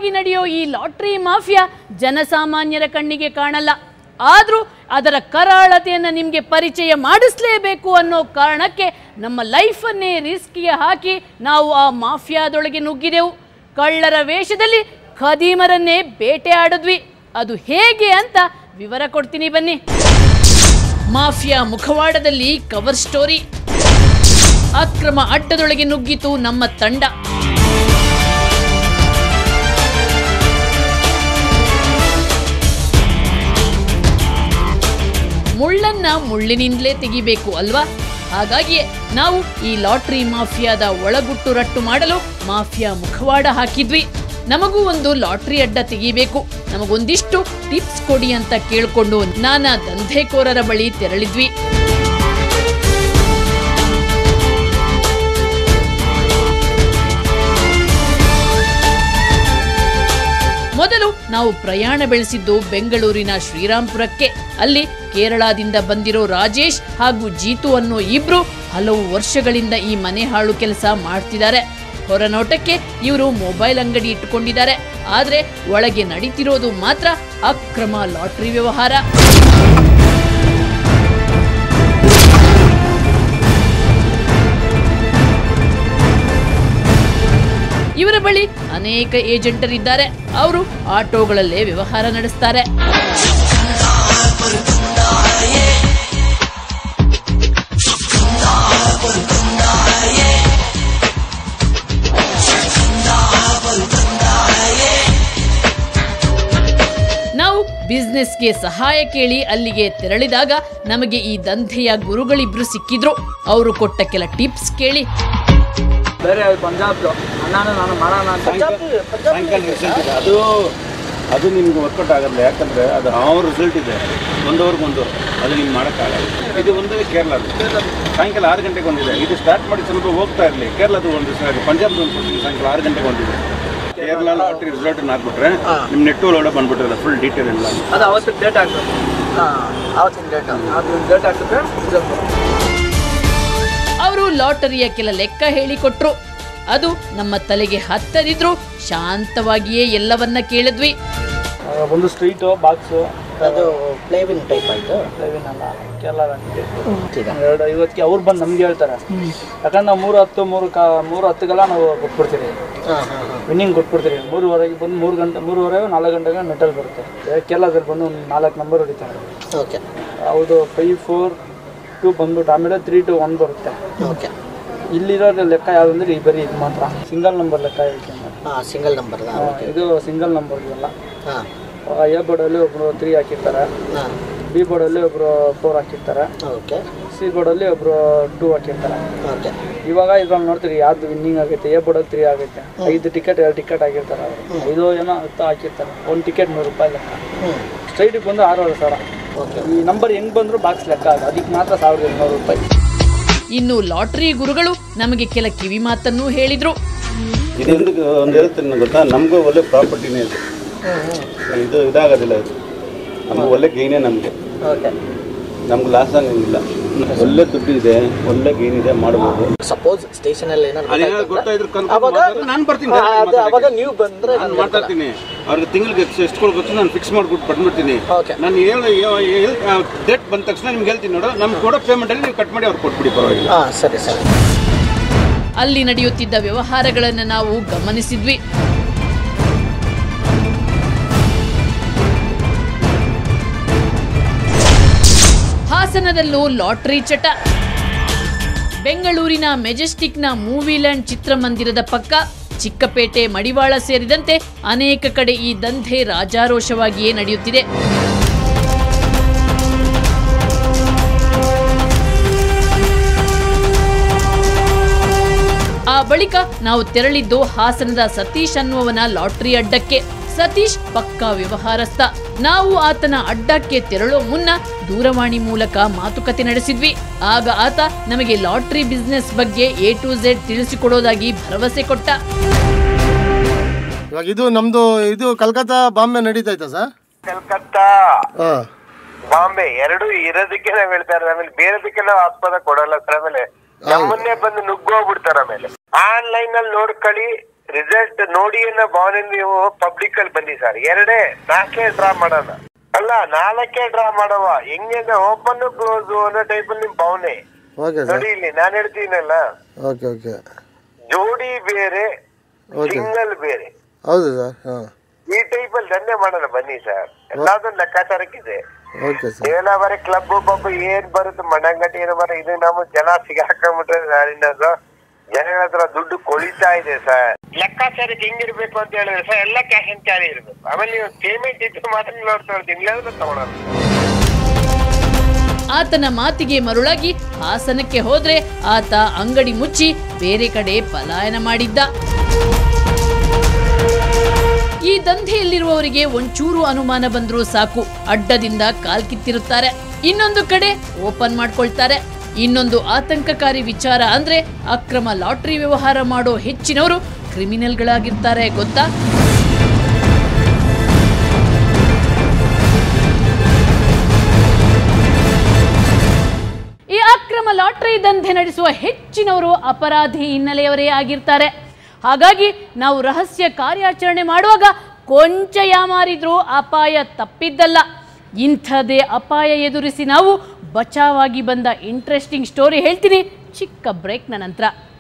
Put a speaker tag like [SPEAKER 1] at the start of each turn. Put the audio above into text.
[SPEAKER 1] ಗುಟ್ಟಾಗಿ ನಡೆಯೋ ಈ ಲಾಟ್ರಿ ಮಾಫಿಯಾ ಜನಸಾಮಾನ್ಯರ ಕಣ್ಣಿಗೆ ಕಾಣಲ್ಲ ಆದರೂ ಅದರ ಕರಾಳತೆಯನ್ನು ನಿಮಗೆ ಪರಿಚಯ ಮಾಡಿಸ್ಲೇಬೇಕು ಅನ್ನೋ ಕಾರಣಕ್ಕೆ ನಮ್ಮ ಲೈಫನ್ನೇ ರಿಸ್ಕಿಗೆ ಹಾಕಿ ನಾವು ಆ ಮಾಫಿಯಾದೊಳಗೆ ನುಗ್ಗಿದೆವು ಕಳ್ಳರ ವೇಷದಲ್ಲಿ ಖದೀಮರನ್ನೇ ಬೇಟೆ ಆಡಿದ್ವಿ ಅದು ಹೇಗೆ ಅಂತ ವಿವರ ಕೊಡ್ತೀನಿ ಬನ್ನಿ ಮಾಫಿಯಾ ಮುಖವಾಡದಲ್ಲಿ ಕವರ್ ಸ್ಟೋರಿ ಅಕ್ರಮ ಅಡ್ಡದೊಳಗೆ ನುಗ್ಗಿತು ನಮ್ಮ ತಂಡ ಮುಳ್ಳನ್ನ ಮುಳ್ಳಿನಿಂದಲೇ ತೆಗಿಬೇಕು ಅಲ್ವಾ ಹಾಗಾಗಿಯೇ ನಾವು ಈ ಲಾಟ್ರಿ ಮಾಫಿಯಾದ ಒಳಗುಟ್ಟು ರಟ್ಟು ಮಾಡಲು ಮಾಫಿಯಾ ಮುಖವಾಡ ಹಾಕಿದ್ವಿ ನಮಗೂ ಒಂದು ಲಾಟ್ರಿ ಅಡ್ಡ ತೆಗಿಬೇಕು ನಮಗೊಂದಿಷ್ಟು ಟಿಪ್ಸ್ ಕೊಡಿ ಅಂತ ಕೇಳ್ಕೊಂಡು ನಾನಾ ದಂಧೆಕೋರರ ಬಳಿ ತೆರಳಿದ್ವಿ ಮೊದಲು ನಾವು ಪ್ರಯಾಣ ಬೆಳೆಸಿದ್ದು ಬೆಂಗಳೂರಿನ ಶ್ರೀರಾಂಪುರಕ್ಕೆ ಅಲ್ಲಿ ಕೇರಳದಿಂದ ಬಂದಿರೋ ರಾಜೇಶ್ ಹಾಗೂ ಜೀತು ಅನ್ನೋ ಇಬ್ರು ಹಲವು ವರ್ಷಗಳಿಂದ ಈ ಮನೆ ಹಾಳು ಕೆಲಸ ಮಾಡ್ತಿದ್ದಾರೆ ಹೊರನೋಟಕ್ಕೆ ಇವರು ಮೊಬೈಲ್ ಅಂಗಡಿ ಇಟ್ಟುಕೊಂಡಿದ್ದಾರೆ ಆದ್ರೆ ಒಳಗೆ ನಡೀತಿರೋದು ಮಾತ್ರ ಅಕ್ರಮ ಲಾಟ್ರಿ ವ್ಯವಹಾರ ಇವರ ಬಳಿ ಅನೇಕ ಏಜೆಂಟರಿದ್ದಾರೆ ಅವರು ಆಟೋಗಳಲ್ಲೇ ವ್ಯವಹಾರ ನಡೆಸ್ತಾರೆ ನಾವು ಬಿಸ್ನೆಸ್ಗೆ ಸಹಾಯ ಕೇಳಿ ಅಲ್ಲಿಗೆ ತೆರಳಿದಾಗ ನಮಗೆ ಈ ದಂಧೆಯ ಗುರುಗಳಿಬ್ರು ಸಿಕ್ಕಿದ್ರು ಅವರು ಕೊಟ್ಟ ಕೆಲ ಟಿಪ್ಸ್ ಕೇಳಿ
[SPEAKER 2] ಬೇರೆ ಪಂಜಾಬ್ದು ಅಣ್ಣನ ನಾನು ಮಾಡೋಣ ಅಂತ
[SPEAKER 3] ಸಾಯಂಕಾಲ ರಿಸಲ್ಟ್ ಇದೆ ಅದು ಅದು ನಿಮ್ಗೆ ವರ್ಕೌಟ್ ಆಗಲ್ಲ ಯಾಕಂದ್ರೆ ಅದು ಅವ್ರ ರಿಸಲ್ಟ್ ಇದೆ ಒಂದವ್ರಿಗೆ ಒಂದು ಅದು ನಿಮ್ಗೆ ಮಾಡೋಕ್ಕಾಗಲ್ಲ ಇದು ಒಂದು ಕೇರಳದು ಸಾಯಂಕಾಲ ಆರು ಗಂಟೆಗೆ ಒಂದಿದೆ ಇದು ಸ್ಟಾರ್ಟ್ ಮಾಡಿ ಸ್ವಲ್ಪ ಹೋಗ್ತಾ ಇರಲಿ ಕೇರಳದು ಒಂದು ಸ- ಪಂಜಾಬ್ದು ಒಂದು ಕೊಡ್ತೀನಿ ಸಾಯಂಕಾಲ ಆರು ಗಂಟೆಗೆ ಒಂದಿದೆ ಕೇರಳ ಲಾಟ್ರಿ ರಿಸಲ್ಟ್ ಹಾಕ್ಬಿಟ್ರೆ ನಿಮ್ಮ ನೆಟ್ ಒಳಗಡೆ ಬಂದ್ಬಿಟ್ಟಿರಲ್ಲ ಫುಲ್ ಡೀಟೇಲ್ ಎಲ್ಲ
[SPEAKER 2] ಅದು ಅವತ್ತು ಡೇಟ್ ಹಾಕ್ಬೇಕು ಅವತ್ತಿನ ಡೇಟ್ ಅದು ಡೇಟ್ ಹಾಕಿದ್ರೆ ರಿಸಲ್ಟ್
[SPEAKER 1] ಅವರು ಲಾಟರಿಯ ಕೆಲ ಲೆಕ್ಕ ಹೇಳಿಕೊಟ್ರು ಅದು ನಮ್ಮ ತಲೆಗೆ ಹತ್ತದಿದ್ರು ಶಾಂತವಾಗಿಯೇ ಎಲ್ಲವನ್ನ ಕೇಳಿದ್ವಿ
[SPEAKER 2] ಒಂದು ಸ್ಟ್ರೀಟು ಬಾಕ್ಸು
[SPEAKER 4] ಅದು ಪ್ಲೇವಿನ್ ಟೈಪ್ ಆಯ್ತು
[SPEAKER 2] ಲೈವಿನ್ ಅಲ್ಲ ಕೇರಳ ಎರಡು ಐವತ್ತಿಗೆ ಅವ್ರು ಬಂದು ನಮ್ಗೆ ಹೇಳ್ತಾರೆ ಯಾಕಂದ್ರೆ ನಾವು ಮೂರು ಹತ್ತು ಮೂರು ಕಾ ಮೂರು ಹತ್ತುಗೆಲ್ಲ ನಾವು ಕೊಟ್ಬಿಡ್ತೀವಿ
[SPEAKER 4] ಹಾಂ ಹಾಂ ಹಾಂ
[SPEAKER 2] ವಿನ್ನಿಂಗ್ ಕೊಟ್ಬಿಡ್ತೀವಿ ಮೂರುವರೆಗೆ ಬಂದು ಮೂರು ಗಂಟೆ ಮೂರುವರೆ ನಾಲ್ಕು ಗಂಟೆಗೆ ನೆಟ್ಟಲ್ಲಿ ಬರುತ್ತೆ ಕೇರಳದಲ್ಲಿ ಬಂದು ಒಂದು ನಾಲ್ಕು ನಂಬರ್ ಹೊಡಿತಾರೆ
[SPEAKER 4] ಓಕೆ
[SPEAKER 2] ಹೌದು ಫೈವ್ ಫೋರ್ ಟು ಬಂದ್ಬಿಟ್ಟು ಆಮೇಲೆ ತ್ರೀ ಟು ಒನ್ ಬರುತ್ತೆ
[SPEAKER 4] ಓಕೆ
[SPEAKER 2] ಇಲ್ಲಿರೋ ಲೆಕ್ಕ ಯಾವ್ದು ಅಂದ್ರೆ ಈ ಬರೀ ಇದು ಮಾತ್ರ ಸಿಂಗಲ್ ನಂಬರ್ ಲೆಕ್ಕ ಹೇಳ್ತೀನಿ ನಾನು.
[SPEAKER 4] ಹಾಂ ಸಿಂಗಲ್ ನಂಬರ್
[SPEAKER 2] ಆ, ಇದು ಸಿಂಗಲ್ ನಂಬರ್ ಇದೆಲ್ಲ
[SPEAKER 4] ಹಾಂ
[SPEAKER 2] ಎ ಬೋರ್ಡಲ್ಲಿ ಒಬ್ರು ತ್ರೀ ಹಾಕಿರ್ತಾರೆ
[SPEAKER 4] ಹಾಂ
[SPEAKER 2] ಬಿ ಬೋರ್ಡಲ್ಲಿ ಒಬ್ರು ಫೋರ್ ಹಾಕಿರ್ತಾರೆ
[SPEAKER 4] ಓಕೆ
[SPEAKER 2] ಸಿ ಬೋರ್ಡಲ್ಲಿ ಒಬ್ರು ಟೂ ಹಾಕಿರ್ತಾರೆ
[SPEAKER 4] ಓಕೆ
[SPEAKER 2] ಇವಾಗ ಇದ್ರಲ್ಲಿ ನೋಡ್ತೀರಿ ಯಾವ್ದು ವಿನ್ನಿಂಗ್ ಆಗೈತೆ ಎ ಬೋರ್ಡಲ್ಲಿ ತ್ರೀ ಆಗೈತೆ ಐದು ಟಿಕೆಟ್ ಎರಡು ಟಿಕೆಟ್ ಆಗಿರ್ತಾರೆ ಅವರು ಐದು ಏನೋ ಹತ್ತು ಹಾಕಿರ್ತಾರೆ ಒಂದು ಟಿಕೆಟ್ ನೂರು ರೂಪಾಯಿ ಲೆಕ್ಕ
[SPEAKER 4] ಹ್ಞೂ
[SPEAKER 2] ಸ್ಟ್ರೈಟಿಗೆ ಬಂದು ಆರೂವರೆ ಸಾವಿರ
[SPEAKER 4] ಓಕೆ
[SPEAKER 2] ಈ ನಂಬರ್ ಹೆಂಗ್ ಬಂದ್ರು ಬಾಕ್ಸ್ ಲೆಕ್ಕ ಅದು ಅದಕ್ಕೆ ಮಾತ್ರ ಸಾವಿರದ ಇನ್ನೂರು ರೂಪಾಯಿ
[SPEAKER 1] ಇನ್ನು ಲಾಟ್ರಿ ಗುರುಗಳು ನಮಗೆ ಕೆಲ ಕಿವಿ ಮಾತನ್ನೂ ಹೇಳಿದ್ರು
[SPEAKER 3] ಇದೊಂದು ಒಂದು ಇರುತ್ತೆ ನಿಮ್ಗೆ ಗೊತ್ತಾ ನಮಗೂ ಒಳ್ಳೆ ಪ್ರಾಪರ್ಟಿನೇ ಇದೆ ಇದು ಇದಾಗೋದಿಲ್ಲ ಇದು ನಮ್ಗೆ ಒಳ್ಳೆ ಗೇನೇ ನಮಗೆ
[SPEAKER 4] ಓಕೆ
[SPEAKER 3] ನಮ್ಗೆ ಲಾಸ್ ಆಗಂಗಿಲ್ಲ ಒಳ್ಳೆ ದುಡ್ಡು ಇದೆ ಒಳ್ಳೆ ಗೇನ್ ಇದೆ ಮಾಡ್ಬೋದು
[SPEAKER 4] ಸಪೋಸ್ ಸ್ಟೇಷನಲ್ಲಿ ಏನಾದ್ರು
[SPEAKER 3] ಅದೇನಾದ್ರು ಗೊತ್ತಾಯ್ತು
[SPEAKER 4] ಅವಾಗ
[SPEAKER 3] ನಾನು ಬರ್ತೀನಿ
[SPEAKER 4] ಆ, ಅದು ಅವಾಗ ನೀವು ಬಂದ್ರೆ
[SPEAKER 3] ನಾನು ಮಾತಾಡ್ತೀನಿ ಅವ್ರಿಗೆ ತಿಂಗಳಿಗೆ ಎಷ್ಟು ಕೊಡ್ಬೇಕು ನಾನು ಫಿಕ್ಸ್ ಮಾಡ್ಬಿಟ್ಟು ಬಂದ್ಬಿಡ್ತೀನಿ
[SPEAKER 4] ಓಕೆ
[SPEAKER 3] ನಾನು ಹೇಳು ಡೇಟ್ ಬಂದ ತಕ್ಷಣ ನಿಮ್ಗೆ ಹೇಳ್ತೀನಿ ನೋಡು ನಮ್ಗೆ ಕೊಡೋ ಪೇಮೆಂಟಲ್ಲಿ ನೀವು ಕಟ್ ಮಾಡಿ ಅವ್ರು ಕೊಟ್ಬಿಡಿ ಪರವಾಗಿಲ್ಲ
[SPEAKER 4] ಹಾಂ ಸರಿ ಸರಿ
[SPEAKER 1] ಅಲ್ಲಿ ನಡೆಯುತ್ತಿದ್ದ ವ್ಯವಹಾರಗಳನ್ನು ನಾವು ಗಮನಿಸಿದ್ವಿ ಹಾಸನದಲ್ಲೂ ಲಾಟ್ರಿ ಚಟ ಬೆಂಗಳೂರಿನ ಮೆಜೆಸ್ಟಿಕ್ನ ಮೂವಿಲ್ಯಾಂಡ್ ಚಿತ್ರಮಂದಿರದ ಪಕ್ಕ ಚಿಕ್ಕಪೇಟೆ ಮಡಿವಾಳ ಸೇರಿದಂತೆ ಅನೇಕ ಕಡೆ ಈ ದಂಧೆ ರಾಜಾರೋಷವಾಗಿಯೇ ನಡೆಯುತ್ತಿದೆ ಆ ಬಳಿಕ ನಾವು ತೆರಳಿದ್ದು ಹಾಸನದ ಸತೀಶ್ ಅನ್ನುವವನ ಲಾಟ್ರಿ ಅಡ್ಡಕ್ಕೆ ಸತೀಶ್ ಪಕ್ಕಾ ವ್ಯವಹಾರಸ್ಥ ನಾವು ಆತನ ಅಡ್ಡಕ್ಕೆ ತೆರಳೋ ಮುನ್ನ ದೂರವಾಣಿ ಮೂಲಕ ಮಾತುಕತೆ ನಡೆಸಿದ್ವಿ ಆಗ ಆತ ನಮಗೆ ಲಾಟ್ರಿ ಬಿಸ್ನೆಸ್ ಬಗ್ಗೆ ಎ ಟು ಝೆಡ್ ತಿಳಿಸಿಕೊಡೋದಾಗಿ ಭರವಸೆ ಕೊಟ್ಟ
[SPEAKER 5] ಇವಾಗ ಇದು ನಮ್ದು ಇದು ಕಲ್ಕತ್ತಾ ಬಾಂಬೆ ನಡೀತೈತಾ ಸರ್
[SPEAKER 6] ಕಲ್ಕತ್ತಾ
[SPEAKER 5] ಹಾಂ
[SPEAKER 6] ಬಾಂಬೆ ಎರಡು ಇರೋದಕ್ಕೆ ನಾವ್ ಹೇಳ್ತಾ ಇರೋದು ಆಮೇಲೆ ಬೇರೆದಕ್ಕೆ ನಾವು ಆಸ್ಪದ ಕೊಡಲ್ಲ ಸರ್ ಆಮೇಲೆ ನಮ್ಮನ್ನೇ ಬಂದು ನುಗ್ಗೋಗ್ಬಿಡ್ತಾರ ಆಮೇಲೆ ಆನ್ಲೈನ್ ಅಲ್ಲಿ ನೋಡ್ಕೊಳ್ಳಿ ರಿಸಲ್ಟ್ ನೋಡಿ ಅನ್ನೋ ಭಾವನೆ ನೀವು ಪಬ್ಲಿಕ್ ಅಲ್ಲಿ ಬನ್ನಿ ಸರ್ ಎರಡೇ ನಾಲ್ಕೇ ಡ್ರಾ ಮಾಡೋಣ ಅಲ್ಲ ನಾಲ್ಕೇ ಡ್ರಾ ಮಾಡವ ಹೆಂಗೆ ಓಪನ್ ಕ್ಲೋಸ್ ಅನ್ನೋ ಟೈಪ್ ನಿಮ್ ಭಾವನೆ
[SPEAKER 5] ಓಕೆ ಸರ್
[SPEAKER 6] ನೋಡಿ ಇಲ್ಲಿ ನಾನ್ ಹೇಳ್ತೀನಲ್ಲ
[SPEAKER 5] ಓಕೆ ಓಕೆ
[SPEAKER 6] ಜೋಡಿ ಬೇರೆ
[SPEAKER 5] Okay.
[SPEAKER 6] ಸಿಂಗಲ್ ಬೇರೆ
[SPEAKER 5] ಹೌದು ಸರ್ ಹಾಂ
[SPEAKER 6] ಈ ಟೈಪ್ ಅಲ್ಲಿ ದಂಧೆ ಮಾಡೋಣ ಬನ್ನಿ ಸರ್ ಎಲ್ಲಾದ್ರೂ ಲೆಕ್ಕಾಚಾರಕ್ಕಿದೆ
[SPEAKER 5] ಓಕೆ ಸರ್
[SPEAKER 6] ಏನ ಬರೀ ಕ್ಲಬ್ ಪಬ್ ಏನ್ ಬರುತ್ತೆ ಮಣ್ಣಂಗಟ್ಟಿ ಏನು ಬರ ಇದು ನಮ್ಮ ಜನ ಸಿಗಾಕೊಂಡ್ಬಿಟ್ರೆ ಸರ್ ಇನ್ನೊಂದು ಜನಗಳ ಹತ್ರ ದುಡ್ಡು ಕೊಳಿತಾ ಇದೆ ಸರ್ ಲೆಕ್ಕಾಚಾರಕ್ಕೆ ಹೆಂಗಿರ್ಬೇಕು ಅಂತ ಹೇಳಿದ್ರೆ ಸರ್ ಎಲ್ಲ ಕ್ಯಾಶ್ ಅಂಡ್ ಕ್ಯಾರಿ ಇರ್ಬೇಕು ಆಮೇಲೆ ನೀವು ಪೇಮೆಂಟ್ ಇದ್ದು ಮಾತ್ರ ನೋಡ್ತಾ ಇಲ್ಲಾಂದ್ರೆ ತಗೊಳಲ್ಲ
[SPEAKER 1] ಆತನ ಮಾತಿಗೆ ಮರುಳಾಗಿ ಹಾಸನಕ್ಕೆ ಹೋದ್ರೆ ಆತ ಅಂಗಡಿ ಮುಚ್ಚಿ ಬೇರೆ ಕಡೆ ಪಲಾಯನ ಮಾಡಿದ್ದ ಈ ದಂಧೆಯಲ್ಲಿರುವವರಿಗೆ ಒಂಚೂರು ಅನುಮಾನ ಬಂದ್ರೂ ಸಾಕು ಅಡ್ಡದಿಂದ ಕಾಲ್ಕಿತ್ತಿರುತ್ತಾರೆ ಇನ್ನೊಂದು ಕಡೆ ಓಪನ್ ಮಾಡ್ಕೊಳ್ತಾರೆ ಇನ್ನೊಂದು ಆತಂಕಕಾರಿ ವಿಚಾರ ಅಂದ್ರೆ ಅಕ್ರಮ ಲಾಟರಿ ವ್ಯವಹಾರ ಮಾಡೋ ಹೆಚ್ಚಿನವರು ಕ್ರಿಮಿನಲ್ಗಳಾಗಿರ್ತಾರೆ ಗೊತ್ತಾ ಈ ಅಕ್ರಮ ಲಾಟರಿ ದಂಧೆ ನಡೆಸುವ ಹೆಚ್ಚಿನವರು ಅಪರಾಧಿ ಹಿನ್ನೆಲೆಯವರೇ ಆಗಿರ್ತಾರೆ ಹಾಗಾಗಿ ನಾವು ರಹಸ್ಯ ಕಾರ್ಯಾಚರಣೆ ಮಾಡುವಾಗ ಕೊಂಚ ಯಾಮಾರಿದ್ರೂ ಅಪಾಯ ತಪ್ಪಿದ್ದಲ್ಲ ಇಂಥದೇ ಅಪಾಯ ಎದುರಿಸಿ ನಾವು ಬಚಾವಾಗಿ ಬಂದ ಇಂಟ್ರೆಸ್ಟಿಂಗ್ ಸ್ಟೋರಿ ಹೇಳ್ತೀನಿ ಚಿಕ್ಕ ಬ್ರೇಕ್ನ ನಂತರ